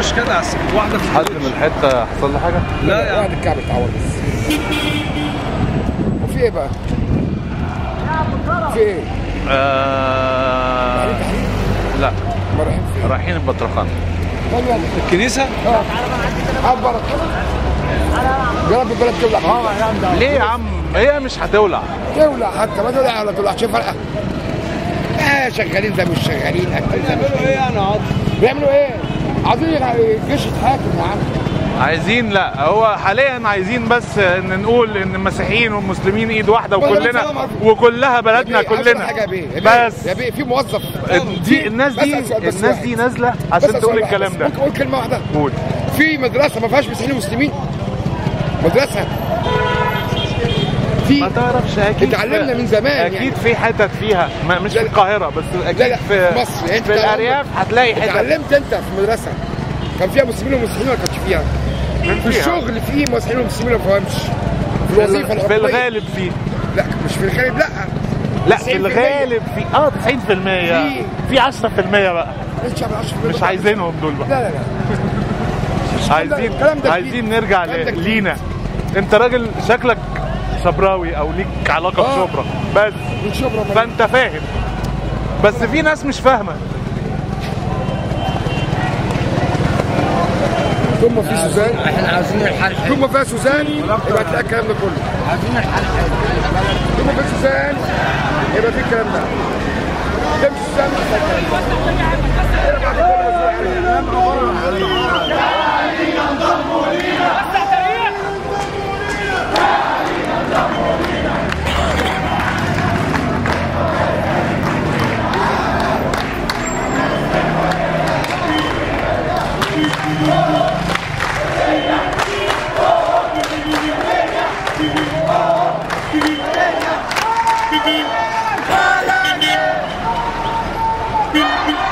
خش كده على السكة. واحده في حد من الحته حصل له حاجه لا يا عم واحد الكعب اتعور بس وفي ايه بقى؟ في ايه؟ آه لا ما رايحين فين؟ رايحين البطرخان طب يلا الكنيسه اه هات بركه يا رب البلد تولع ليه يا عم هي مش هتولع تولع حتى ما تولع ولا تولع شوف فرقه اه شغالين زي مش شغالين اكل زي مش ايه يعني عاطف بيعملوا ايه؟ عايزين الجيش يتحاكم يا عم عايزين لا هو حاليا عايزين بس ان نقول ان المسيحيين والمسلمين ايد واحده ولا وكلنا بنسلم عليكم. وكلها بلدنا يا بيه، أسرع كلنا حاجه يا بيه يا بيه، بس يا بيه في موظف دي الناس دي بس أسأل بس الناس واحد. دي نازله بس عشان أسأل تقول واحد الكلام بس. ده ممكن اقول كلمه واحده قول في مدرسه ما فيهاش مسيحيين ومسلمين مدرسه في ما تعرفش اكيد اتعلمنا في- من زمان اكيد يعني. في حتت فيها ما مش لا في لا. القاهره بس اكيد لا لا في في مصر يعني أنت في الارياف هتلاقي حتت اتعلمت انت في مدرسه كان فيها مسلمين ومسيحيين ولا كانش فيها؟ من في فيها. الشغل فيه مسيحيين ومسلمين ما فهمش في الوظيفه في الحكوميه الغالب فيه لا مش في الغالب لا لا 90% في الغالب في اه 90% في- في 10% بقى مش على 10% مش عايزينهم دول بقى لا لا لا عايزين الكلام ده عايزين جديد. نرجع الكلام ده ل- جديد. لينا انت راجل شكلك شبراوي او ليك علاقه آه. بشبرا بس من شبرا من- فانت فاهم بس في ناس مش فاهمه طول ما في سوزان احنا عاوزين الحل طول ما فيها سوزان يبقى تلاقي الكلام ده كله عاوزين الحل طول ما في سوزان يبقى في الكلام ده تمشي سوزان مش هتلاقي الكلام ده. Thank you.